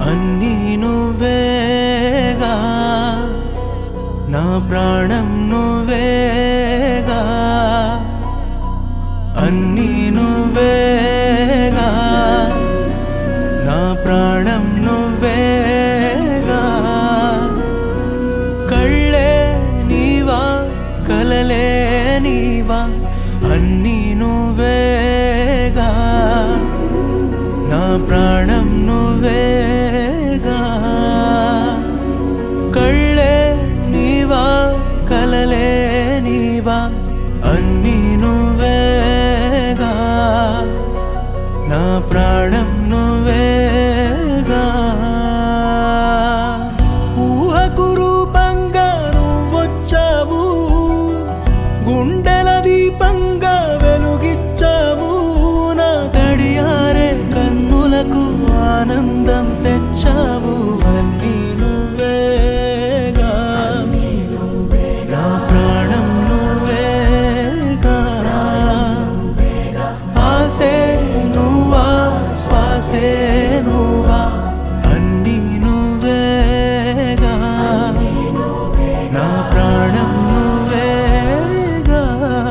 అన్నీ నువ్వేగా నా ప్రాణం నువ్వేగా అన్నీ నువ్వేగా నా ప్రాణం నువ్వేగా కళ్ళే నీవా కలలే నీవా అన్నీ నువ్వేగా నా ప్రాణం నువ్వేగా కళ్ళే నీవా కలలే నీవా అన్నీ నువ్వేగా నా ప్రాణం నువ్వేగా ఊహకు రూపంగా నువ్వొచ్చావు గుండెల దీపంగా వెలుగిచ్చావు నా తడియారే కన్నులకు ఆనందం తెచ్చావు అన్నీ నువ్వేగా నా ప్రాణం నువ్వేగా ఆసే నువ్వా శ్వాసే నువ్వా అన్నీ నువ్వేగా నా ప్రాణం నువ్వేగా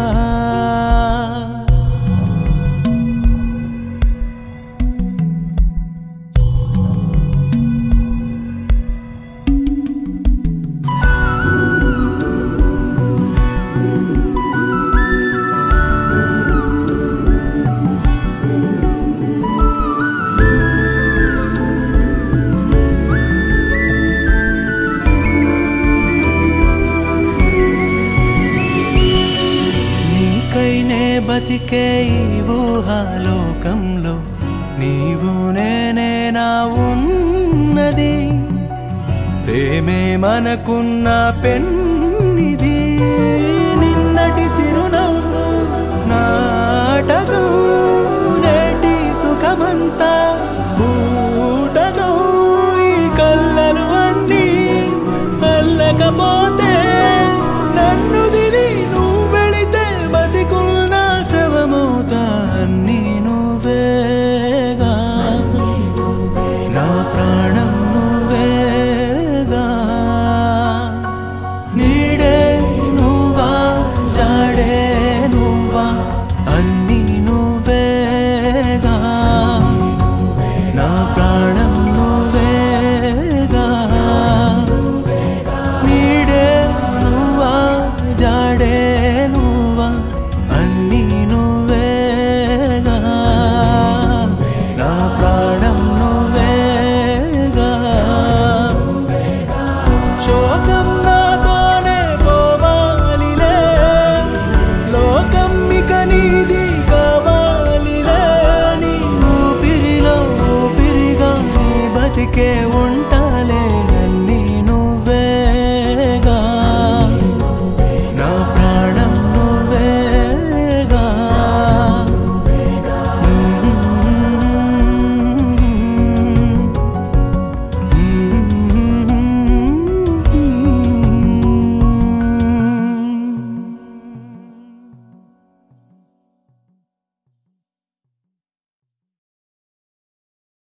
నీకైనే బతికే ఈ ఊహాలోకంలో నీవు నేనే నా ఉన్నది ప్రేమే మనకున్న పెన్నిది నిన్నటి చిరునవ్వు నాటకం నేటి సుఖమంతా బూటకం ఈ కళ్ళలు అన్నీ అల్లకపోతే నన్ను దిలి నువ్వు వెళితే బతికున్న శవమవుతా అన్నీ నువ్వేగా నా ప్రాణం నువ్వేగా నీడే నువ్వా జాడే నువ్వా అన్నీ నువ్వేగా నా ప్రాణం నువ్వేగా నీడే నువ్వా జాడే నువ్వా అన్నీ నువ్వేగా నా ప్రాణం నువ్వేగా శోకం నాతోనే పోవాలిలే లోకం ఇక నీది కావాలిలే నీ ఊపిరిలో ఊపిరిగా నీ బతికే ఉండాలి